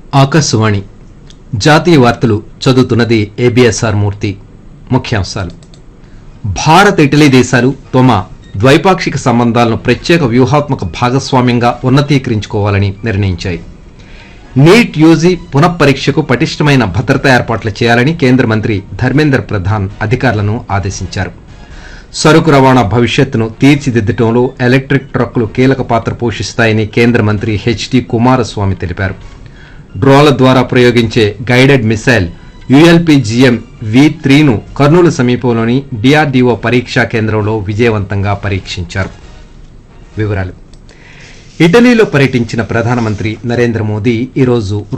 ఆకాశవాణి జాతీయ వార్తలు చదువుతున్నది ఏబిఎస్ఆర్ మూర్తి ముఖ్యాంశాలు భారత్ ఇటలీ దేశాలు తమ ద్వైపాక్షిక సంబంధాలను ప్రత్యేక వ్యూహాత్మక భాగస్వామ్యంగా ఉన్నతీకరించుకోవాలని నిర్ణయించాయి నీట్ యూజీ పునఃపరీక్షకు పటిష్టమైన భద్రతా ఏర్పాట్లు చేయాలని కేంద్ర మంత్రి ధర్మేంద్ర ప్రధాన్ అధికారులను ఆదేశించారు సరుకు రవాణా భవిష్యత్తును తీర్చిదిద్దటంలో ఎలక్ట్రిక్ ట్రక్కులు కీలక పాత్ర పోషిస్తాయని కేంద్ర మంత్రి హెచ్డి కుమారస్వామి తెలిపారు డ్రోన్ల ద్వారా ప్రయోగించే గైడెడ్ మిసైల్ యుఎల్పిజిఎం వి త్రీను కర్నూలు సమీపంలోని డిఆర్డీఓ పరీక్షా కేంద్రంలో విజయవంతంగా పరీక్షించారు వివరాలు ఇటలీలో పర్యటించిన ప్రధానమంత్రి నరేంద్ర మోదీ ఈరోజు